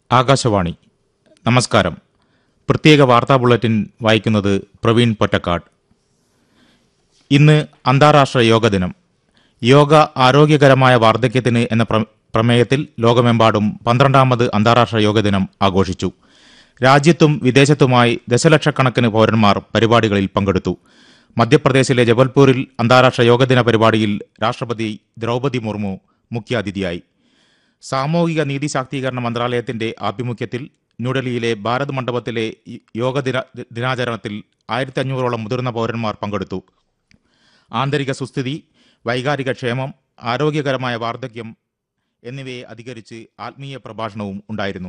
ആകാശവാണി നമസ്കാരം പ്രത്യേക വാർത്താ ബുള്ളറ്റിൻ വായിക്കുന്നത് പ്രവീൺ പൊറ്റക്കാട് ഇന്ന് അന്താരാഷ്ട്ര യോഗ ദിനം യോഗ ആരോഗ്യകരമായ വാർദ്ധക്യത്തിന് എന്ന പ്ര- പ്രമേയത്തിൽ ലോകമെമ്പാടും പന്ത്രണ്ടാമത് അന്താരാഷ്ട്ര യോഗ ദിനം ആഘോഷിച്ചു രാജ്യത്തും വിദേശത്തുമായി ദശലക്ഷക്കണക്കിന് പൗരന്മാർ പരിപാടികളിൽ പങ്കെടുത്തു മധ്യപ്രദേശിലെ ജബൽപൂരിൽ അന്താരാഷ്ട്ര യോഗ ദിന പരിപാടിയിൽ രാഷ്ട്രപതി ദ്രൗപദി മുർമു മുഖ്യാതിഥിയായി സാമൂഹിക നീതി ശാക്തീകരണ മന്ത്രാലയത്തിന്റെ ആഭിമുഖ്യത്തിൽ ന്യൂഡൽഹിയിലെ ഭാരത് മണ്ഡപത്തിലെ ഈ യോഗ ദിന ദിനാചരണത്തിൽ ആയിരത്തി അഞ്ഞൂറോളം മുതിർന്ന പൗരന്മാർ പങ്കെടുത്തു ആന്തരിക സുസ്ഥിതി വൈകാരിക ക്ഷേമം ആരോഗ്യകരമായ വാർദ്ധക്യം എന്നിവയെ അധികരിച്ച് ആത്മീയ പ്രഭാഷണവും ഉണ്ടായിരുന്നു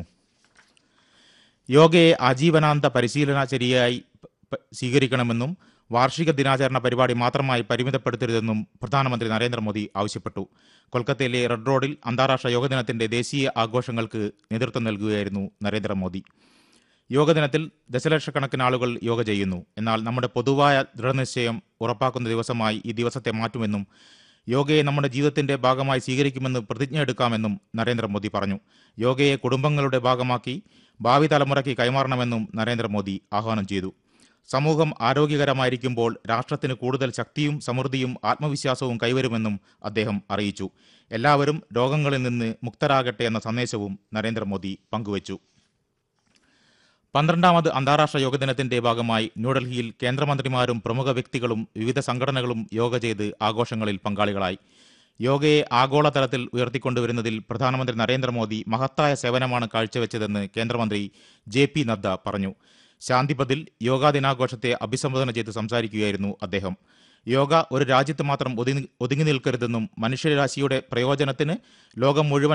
യോഗയെ ആജീവനാന്ത പരിശീലനചര്യയായി പ- പ- സ്വീകരിക്കണമെന്നും വാർഷിക ദിനാചരണ പരിപാടി മാത്രമായി പരിമിതപ്പെടുത്തരുതെന്നും പ്രധാനമന്ത്രി നരേന്ദ്രമോദി ആവശ്യപ്പെട്ടു കൊൽക്കത്തയിലെ റെഡ് റോഡിൽ അന്താരാഷ്ട്ര യോഗ ദിനത്തിന്റെ ദേശീയ ആഘോഷങ്ങൾക്ക് നേതൃത്വം നൽകുകയായിരുന്നു നരേന്ദ്രമോദി യോഗ ദിനത്തിൽ ദശലക്ഷക്കണക്കിന് ആളുകൾ യോഗ ചെയ്യുന്നു എന്നാൽ നമ്മുടെ പൊതുവായ ദൃഢനിശ്ചയം ഉറപ്പാക്കുന്ന ദിവസമായി ഈ ദിവസത്തെ മാറ്റുമെന്നും യോഗയെ നമ്മുടെ ജീവിതത്തിന്റെ ഭാഗമായി സ്വീകരിക്കുമെന്ന് പ്രതിജ്ഞ എടുക്കാമെന്നും നരേന്ദ്രമോദി പറഞ്ഞു യോഗയെ കുടുംബങ്ങളുടെ ഭാഗമാക്കി ഭാവി തലമുറയ്ക്ക് കൈമാറണമെന്നും നരേന്ദ്രമോദി ആഹ്വാനം ചെയ്തു സമൂഹം ആരോഗ്യകരമായിരിക്കുമ്പോൾ രാഷ്ട്രത്തിന് കൂടുതൽ ശക്തിയും സമൃദ്ധിയും ആത്മവിശ്വാസവും കൈവരുമെന്നും അദ്ദേഹം അറിയിച്ചു എല്ലാവരും രോഗങ്ങളിൽ നിന്ന് മുക്തരാകട്ടെ എന്ന സന്ദേശവും നരേന്ദ്രമോദി പങ്കുവച്ചു പന്ത്രണ്ടാമത് അന്താരാഷ്ട്ര യോഗ ദിനത്തിന്റെ ഭാഗമായി ന്യൂഡൽഹിയിൽ കേന്ദ്രമന്ത്രിമാരും പ്രമുഖ വ്യക്തികളും വിവിധ സംഘടനകളും യോഗ ചെയ്ത് ആഘോഷങ്ങളിൽ പങ്കാളികളായി യോഗയെ ആഗോളതലത്തിൽ ഉയർത്തിക്കൊണ്ടുവരുന്നതിൽ പ്രധാനമന്ത്രി നരേന്ദ്രമോദി മഹത്തായ സേവനമാണ് കാഴ്ചവെച്ചതെന്ന് കേന്ദ്രമന്ത്രി ജെ പി നദ്ദ പറഞ്ഞു ശാന്തിപതിൽ യോഗാ ദിനാഘോഷത്തെ അഭിസംബോധന ചെയ്ത് സംസാരിക്കുകയായിരുന്നു അദ്ദേഹം യോഗ ഒരു രാജ്യത്ത് മാത്രം ഒതുങ്ങി ഒതുങ്ങി നിൽക്കരുതെന്നും മനുഷ്യരാശിയുടെ പ്രയോജനത്തിന് ലോകം മുഴുവൻ